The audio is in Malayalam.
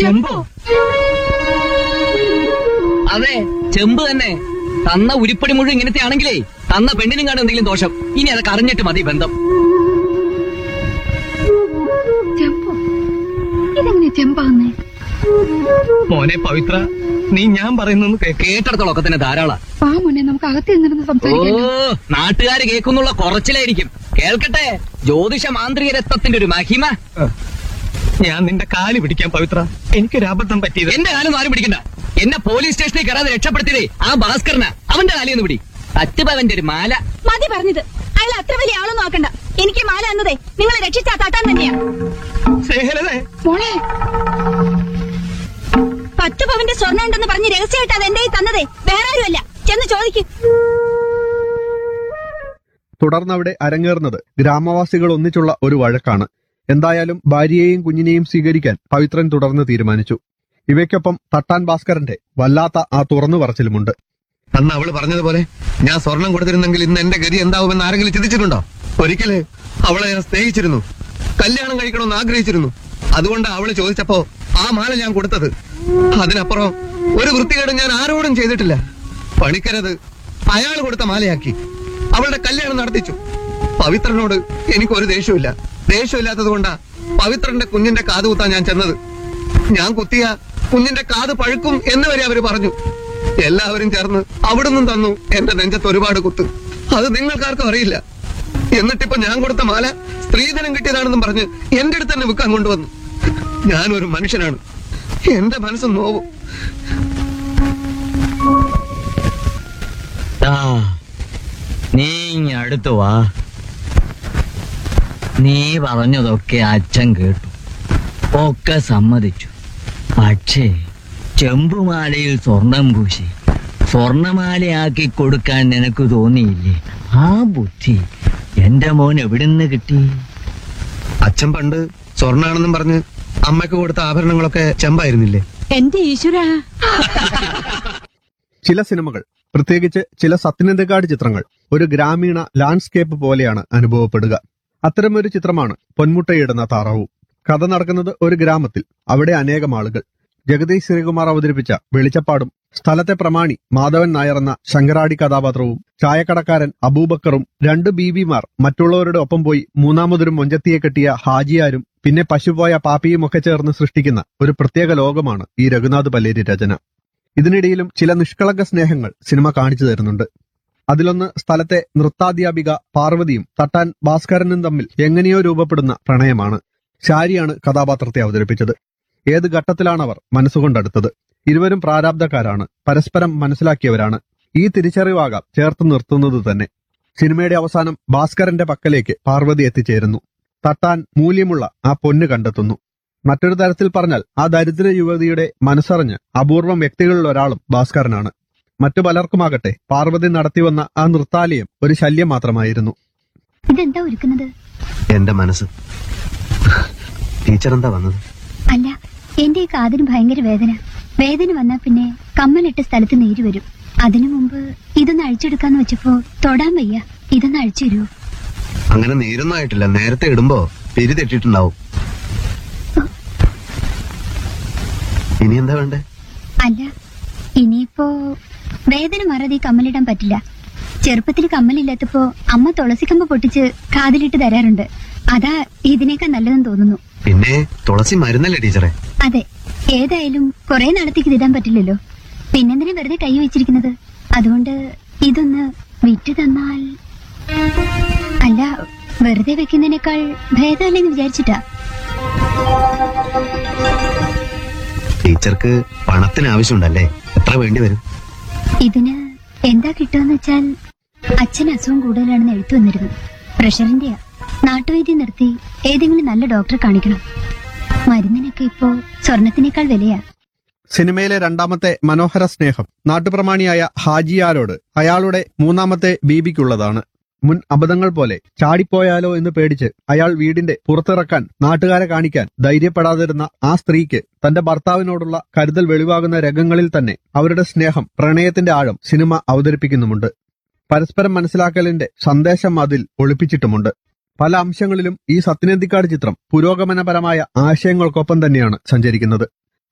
ചെമ്പോ അതെ ചെമ്പ് തന്നെ തന്ന ഉരുപ്പടി മുഴുവൻ ഇങ്ങനത്തെ ആണെങ്കിലേ തന്ന പെണ്ണിനും കാണും എന്തെങ്കിലും ദോഷം ഇനി അതൊക്കെ അറിഞ്ഞിട്ട് മതി ബന്ധം ചെമ്പോ ഇതെങ്ങനെ ചെമ്പാന്നേ മോനെ പവിത്ര നീ ഞാൻ പറയുന്നു കേക്ക് കേട്ടിടത്തോളം ഒക്കെ തന്നെ ധാരാള പാ മുന്നേ നമുക്ക് അകത്ത് നിന്നിരുന്ന് ഓ സംസാരിക്കാം നാട്ടുകാര് കേൾക്കുന്നുള്ള കുറച്ചിലായിരിക്കും കേൾക്കട്ടെ ജ്യോതിഷ മാന്ത്രിക രത്നത്തിന്റെ ഒരു മഹിമ ഞാൻ നിന്റെ കാല് പിടിക്കാൻ പവിത്ര എനിക്കൊരു അബദ്ധം പറ്റിയത് എന്റെ കാലം ആരും പിടിക്കണ്ട എന്നെ പോലീസ് സ്റ്റേഷനിൽ കയറാതെ രക്ഷപ്പെടുത്തിയതേ ആ ഭാസ്കരന അവന്റെ കാലിൽ നിന്ന് പിടി തച്ചുപവന്റെ ഒരു മാല മതി പറഞ്ഞത് അയാൾ അത്ര വലിയ ആളൊന്നും ആക്കണ്ട എനിക്ക് മാല എന്നതേ നിങ്ങളെ രക്ഷിച്ചാ തട്ടാൻ തന്നെയാ സ്നേഹലതേ മോളെ പത്ത് പവന്റെ സ്വർണ്ണം ഉണ്ടെന്ന് പറഞ്ഞ് രഹസ്യമായിട്ട് അത് എന്റെ കയ്യിൽ തന്നതേ വേറെ ആരുമല്ല ചെന്ന് ചോദിക്കും തുടർന്നവിടെ അരങ്ങേറുന്നത് ഗ്രാമവാസികൾ ഒന്നിച്ചുള്ള ഒരു വഴക്കാണ് എന്തായാലും ഭാര്യയെയും കുഞ്ഞിനെയും സ്വീകരിക്കാൻ പവിത്രൻ തുടർന്ന് തീരുമാനിച്ചു ഇവയ്ക്കൊപ്പം തട്ടാൻ ഭാസ്കരന്റെ വല്ലാത്ത ആ തുറന്നു പറച്ചിലുമുണ്ട് അന്ന് അവള് പറഞ്ഞതുപോലെ ഞാൻ സ്വർണം കൊടുത്തിരുന്നെങ്കിൽ ഇന്ന് എന്റെ ഗതി എന്താവുമെന്ന് ആരെങ്കിലും ചിന്തിച്ചിട്ടുണ്ടോ ഒരിക്കല് അവളെ ഞാൻ സ്നേഹിച്ചിരുന്നു കല്യാണം കഴിക്കണമെന്ന് ആഗ്രഹിച്ചിരുന്നു അതുകൊണ്ട് അവള് ചോദിച്ചപ്പോ ആ മാല ഞാൻ കൊടുത്തത് അതിനപ്പുറം ഒരു വൃത്തികേടും ഞാൻ ആരോടും ചെയ്തിട്ടില്ല പണിക്കരത് അയാൾ കൊടുത്ത മാലയാക്കി അവളുടെ കല്യാണം നടത്തിച്ചു പവിത്രനോട് എനിക്കൊരു ദേഷ്യമില്ല ദേഷ്യമില്ലാത്തത് കൊണ്ടാ പവിത്രന്റെ കുഞ്ഞിന്റെ കാത് കുത്താൻ ഞാൻ ചെന്നത് ഞാൻ കുത്തിയ കുഞ്ഞിന്റെ കാത് പഴുക്കും എന്ന് വരെ അവര് പറഞ്ഞു എല്ലാവരും ചേർന്ന് അവിടുന്ന് തന്നു എന്റെ നെഞ്ചത്ത് ഒരുപാട് കുത്ത് അത് നിങ്ങൾക്കാർക്കും അറിയില്ല എന്നിട്ടിപ്പോ ഞാൻ കൊടുത്ത മാല സ്ത്രീധനം കിട്ടിയതാണെന്നും പറഞ്ഞ് എന്റെ അടുത്ത് തന്നെ വിൽക്കാൻ കൊണ്ടുവന്നു ഞാനൊരു മനുഷ്യനാണ് എന്റെ മനസ്സ് നോവും നീ ഇങ്ങ് അടുത്ത് വാ നീ പറഞ്ഞതൊക്കെ അച്ഛൻ കേട്ടു ഒക്കെ സമ്മതിച്ചു പക്ഷേ ചെമ്പുമാലയിൽ സ്വർണം പൂശി സ്വർണമാലയാക്കി കൊടുക്കാൻ നിനക്ക് തോന്നിയില്ലേ ആ ബുദ്ധി എന്റെ മോൻ എവിടുന്ന് കിട്ടി അച്ഛൻ പണ്ട് സ്വർണ്ണാണെന്നും പറഞ്ഞ് അമ്മയ്ക്ക് കൊടുത്ത ആഭരണങ്ങളൊക്കെ ചെമ്പായിരുന്നില്ലേ എന്റെ ഈശ്വര ചില സിനിമകൾ പ്രത്യേകിച്ച് ചില സത്യനന്ദക്കാട് ചിത്രങ്ങൾ ഒരു ഗ്രാമീണ ലാൻഡ്സ്കേപ്പ് പോലെയാണ് അനുഭവപ്പെടുക അത്തരമൊരു ചിത്രമാണ് പൊന്മുട്ടയിടുന്ന താറാവു കഥ നടക്കുന്നത് ഒരു ഗ്രാമത്തിൽ അവിടെ അനേകം ആളുകൾ ജഗദീഷ് ശ്രീകുമാർ അവതരിപ്പിച്ച വെളിച്ചപ്പാടും സ്ഥലത്തെ പ്രമാണി മാധവൻ നായർ എന്ന ശങ്കരാടി കഥാപാത്രവും ചായക്കടക്കാരൻ അബൂബക്കറും രണ്ട് ബീബിമാർ മറ്റുള്ളവരുടെ ഒപ്പം പോയി മൂന്നാമതൊരു മൊഞ്ചത്തിയെ കെട്ടിയ ഹാജിയാരും പിന്നെ പശുപോയ പാപ്പിയും ഒക്കെ ചേർന്ന് സൃഷ്ടിക്കുന്ന ഒരു പ്രത്യേക ലോകമാണ് ഈ രഘുനാഥ് പല്ലേരി രചന ഇതിനിടയിലും ചില നിഷ്കളങ്ക സ്നേഹങ്ങൾ സിനിമ കാണിച്ചു തരുന്നുണ്ട് അതിലൊന്ന് സ്ഥലത്തെ നൃത്താധ്യാപിക പാർവതിയും തട്ടാൻ ഭാസ്കരനും തമ്മിൽ എങ്ങനെയോ രൂപപ്പെടുന്ന പ്രണയമാണ് ശാരിയാണ് കഥാപാത്രത്തെ അവതരിപ്പിച്ചത് ഏത് ഘട്ടത്തിലാണവർ മനസ്സുകൊണ്ടടുത്തത് ഇരുവരും പ്രാരാബ്ധക്കാരാണ് പരസ്പരം മനസ്സിലാക്കിയവരാണ് ഈ തിരിച്ചറിവാകാം ചേർത്ത് നിർത്തുന്നത് തന്നെ സിനിമയുടെ അവസാനം ഭാസ്കരന്റെ പക്കലേക്ക് പാർവതി എത്തിച്ചേരുന്നു തട്ടാൻ മൂല്യമുള്ള ആ പൊന്ന് കണ്ടെത്തുന്നു മറ്റൊരു തരത്തിൽ പറഞ്ഞാൽ ആ ദരിദ്ര യുവതിയുടെ മനസ്സറിഞ്ഞ് അപൂർവം വ്യക്തികളിൽ ഒരാളും ഭാസ്കരനാണ് മറ്റു പലർക്കുമാകട്ടെ പാർവതി നടത്തിവന്ന ആ നൃത്താലയം ഒരു ശല്യം മാത്രമായിരുന്നു ഇതെന്താ ഒരുക്കുന്നത് എന്റെ മനസ്സ് ടീച്ചർ എന്താ വന്നത് അല്ല എന്റെ ഈ കാതിന് ഭയങ്കര വേദന വേദന വന്നാ പിന്നെ കമ്മലിട്ട സ്ഥലത്ത് നീര് വരും അതിനു മുമ്പ് ഇതൊന്ന് അഴിച്ചെടുക്കാന്ന് വെച്ചപ്പോ തൊടാൻ വയ്യ ഇതൊന്ന് അഴിച്ചു തരുമോ അങ്ങനെ നീരൊന്നും ആയിട്ടില്ല നേരത്തെ ഇടുമ്പോ പിരി തെറ്റിട്ടുണ്ടാവും ഇനി എന്താ വേണ്ടേ അല്ല ഇനിയിപ്പോ വേദന മാറാതെ ഈ കമ്മലിടാൻ പറ്റില്ല ചെറുപ്പത്തിൽ കമ്മലില്ലാത്തപ്പോ അമ്മ തുളസി കമ്പ് പൊട്ടിച്ച് കാതിലിട്ട് തരാറുണ്ട് അതാ ഇതിനേക്കാൾ നല്ലതെന്ന് തോന്നുന്നു പിന്നെ തുളസി മരുന്നല്ലേ ടീച്ചറെ അതെ ഏതായാലും കുറെ നാളത്തേക്ക് ഇതിടാൻ പറ്റില്ലല്ലോ പിന്നെന്തിനാ വെറുതെ കൈ വെച്ചിരിക്കുന്നത് അതുകൊണ്ട് ഇതൊന്ന് വിറ്റ് തന്നാൽ അല്ല വെറുതെ വെക്കുന്നതിനേക്കാൾ ഭേദമല്ലെന്ന് വിചാരിച്ചിട്ടാ ടീച്ചർക്ക് പണത്തിന് ആവശ്യമുണ്ടല്ലേ എത്ര വേണ്ടി വരും ഇതിന് എന്താ കിട്ടുമെന്ന് വെച്ചാൽ അച്ഛൻ അസുഖം കൂടുതലാണെന്ന് എഴുത്തു വന്നിരുന്നു പ്രഷറിന്റെയാ നാട്ടുവൈദ്യം നിർത്തി ഏതെങ്കിലും നല്ല ഡോക്ടറെ കാണിക്കണം മരുന്നിനൊക്കെ ഇപ്പോ സ്വർണത്തിനേക്കാൾ വിലയാ സിനിമയിലെ രണ്ടാമത്തെ മനോഹര സ്നേഹം നാട്ടുപ്രമാണിയായ ഹാജിയാരോട് അയാളുടെ മൂന്നാമത്തെ ബീബിക്കുള്ളതാണ് മുൻ അബദ്ധങ്ങൾ പോലെ ചാടിപ്പോയാലോ എന്ന് പേടിച്ച് അയാൾ വീടിന്റെ പുറത്തിറക്കാൻ നാട്ടുകാരെ കാണിക്കാൻ ധൈര്യപ്പെടാതിരുന്ന ആ സ്ത്രീക്ക് തന്റെ ഭർത്താവിനോടുള്ള കരുതൽ വെളിവാകുന്ന രംഗങ്ങളിൽ തന്നെ അവരുടെ സ്നേഹം പ്രണയത്തിന്റെ ആഴം സിനിമ അവതരിപ്പിക്കുന്നുമുണ്ട് പരസ്പരം മനസ്സിലാക്കലിന്റെ സന്ദേശം അതിൽ ഒളിപ്പിച്ചിട്ടുമുണ്ട് പല അംശങ്ങളിലും ഈ സത്യനന്ദിക്കാട് ചിത്രം പുരോഗമനപരമായ ആശയങ്ങൾക്കൊപ്പം തന്നെയാണ് സഞ്ചരിക്കുന്നത്